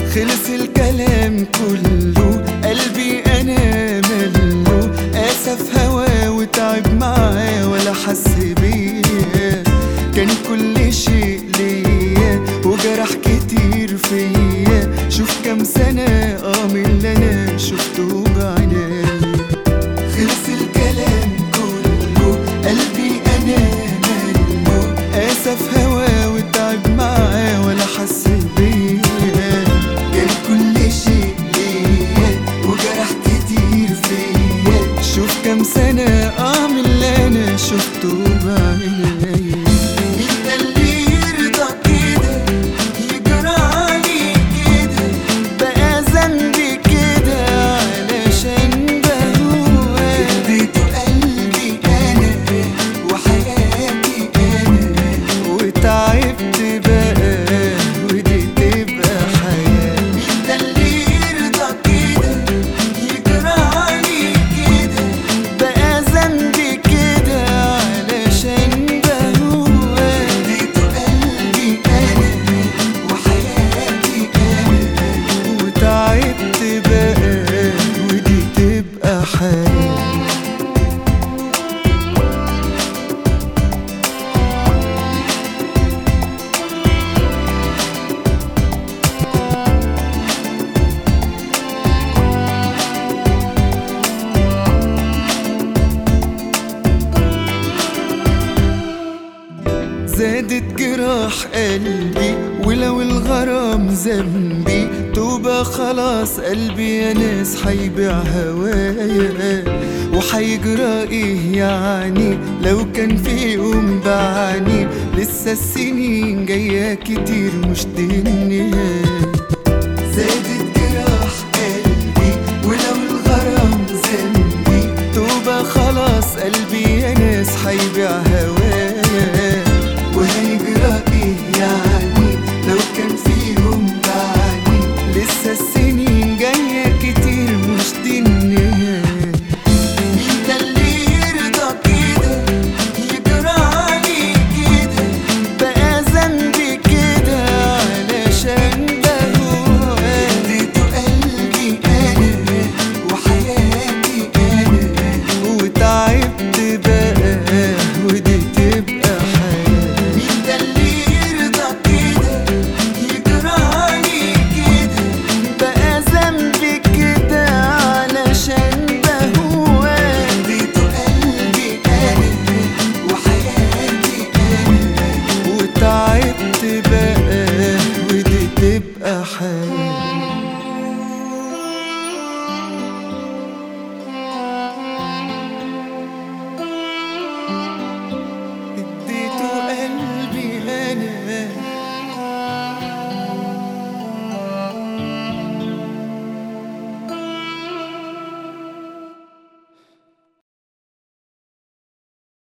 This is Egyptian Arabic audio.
خلص الكلام كله قلبي انا مله اسف هوا وتعب معاه ولا حس بيا كان كل شيء ليا وجرح كتير فيا شوف كام سنة اه من اللي انا شفته بعيني خلص الكلام كله قلبي انا مله اسف هوا وتعب معاه ولا حس بيا كان كل شيء ليا وجرح كتير فيا شوف كام سنة اه من اللي انا شفته بعيني مين ده اللي يرضى كده يجرى عليه كده بقى ذنبي كده علشان بهواك اديته قلبي انا وحياتي انا وتعبت بقى ودي تبقى حياة مين ده اللي يرضى كده يجرى عليه كده بقى ذنبي كده علشان بهواك اديته قلبي انا وحياتي انا وتعبت بقى ودي تبقى حياة زادت جراح قلبي ولو الغرام ذنبي توبة خلاص قلبي يا ناس حيبيع هوايا وحيجرى ايه يعني لو كان في يوم بعاني لسه السنين جاية كتير مش دي النهاية زادت جراح قلبي ولو الغرام ذنبي توبة خلاص قلبي يا ناس حيبيع هوايا وهيجرى ايه يعني لو كان فيهم بعدي لسه السنين جاية كتير مش دي النهاية مين ده اللي يرضى كده يجرى عليه كده بقى ذنبي كده علشان بهواك اديته قلبي انا وحياتي انا وتعبت بقى ودي تبقى حياة مين ده اللي يرضى كده يجرى عليه كده بقى ذنبي كده علشان بهواك اديته قلبي انا وحياتي انا وتعبت بقى ودي تبقى حياة